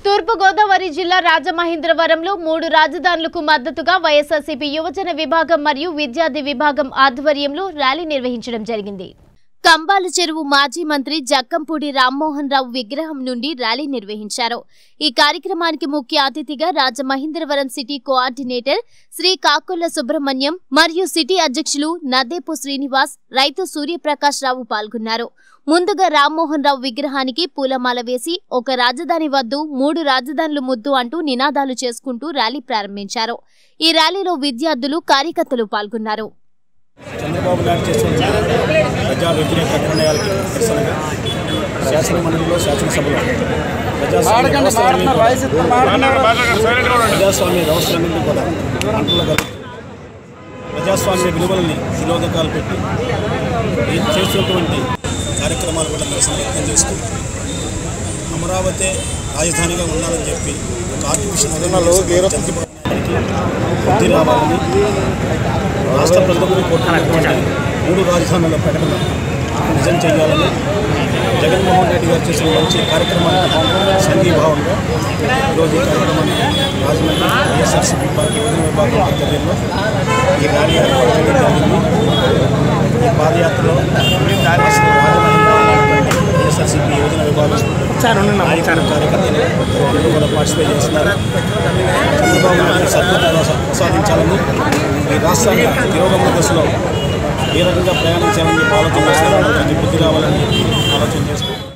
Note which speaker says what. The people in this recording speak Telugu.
Speaker 1: తూర్పుగోదావరి జిల్లా రాజమహేంద్రవరంలో మూడు రాజధానులకు మద్దతుగా వైఎస్ఆర్సీపీ యువజన విభాగం మరియు విద్యార్థి విభాగం ఆధ్వర్యంలో ర్యాలీ నిర్వహించడం జరిగింది కంబాల చెరువు మాజీ మంత్రి జక్కంపూడి రామ్మోహన్ రావు విగ్రహం నుండి ర్యాలీ నిర్వహించారు ఈ కార్యక్రమానికి ముఖ్య అతిథిగా రాజమహేంద్రవరం సిటీ కోఆర్డినేటర్ శ్రీ కాకొల్ల సుబ్రహ్మణ్యం మరియు సిటీ అధ్యక్షులు నదేపు శ్రీనివాస్ రైతు సూర్యప్రకాష్ రావు పాల్గొన్నారు ముందుగా రామ్మోహన్ రావు విగ్రహానికి పూలమాల వేసి ఒక రాజధాని వద్దు మూడు రాజధానులు ముద్దు అంటూ నినాదాలు చేసుకుంటూ ర్యాలీ ప్రారంభించారు ఈ ర్యాలీలో విద్యార్థులు కార్యకర్తలు పాల్గొన్నారు
Speaker 2: చంద్రబాబు నాయుడు చేస్తున్న ప్రజా వ్యతిరేక నిర్ణయాలకి నిరసనగా శాసనమండలిలో శాసనసభలో ప్రజాస్వామ్య వ్యవస్థలన్నీ కూడా- ప్రజాస్వామ్య వ్యవస్థలన్నింటినీ కూడా అంటులు కలిపి ప్రజాస్వామ్య విలువలని నిరోధకాలు పెట్టి ఈ చేస్తున్నటువంటి కార్యక్రమాలు కూడా నిరసన వ్యక్తం చేస్తూ అమరావతి రాజధానిగా ఉండాలని చెప్పి ఒక ఆర్టిఫిషియల్ చంద్రబాబు నాయుడికి బుద్ధి రావాలని రాష్ట్ర ప్రజలకు కోరుతున్నటువంటి మూడు రాజధానుల ప్రకటన నిజం చేయాలని జగన్మోహన్ రెడ్డి గారు చేసిన మంచి కార్యక్రమానికి సంఘీభావంగా ఈరోజు ఈ కార్యక్రమాన్ని రాజమండ్రి వైఎస్ఆర్సీపీ పార్టీ విధుల విభాగం ఆధ్వర్యంలో ఈ ర్యాలీ ఏర్పాటు చేయడం జరిగింది ఈ పాదయాత్రలో రాష్ట్ర రాజమండ్రి వైఎస్ఆర్సీపీ యువజన విభాగం నాయకులు కార్యకర్తలు అందరూ కూడా పార్టిసిపేట్ చేస్తున్నారు చంద్రబాబు నాయుడు సద్గతి ప్రసాదించాలని ఈ రాష్ట్రాన్ని తిరోగమన దశలో ఏ రకంగా ప్రయాణించాలని చెప్పి ఆలోచన చేస్తున్నారు బుద్ధి రావాలని ఆలోచన చేస్తూ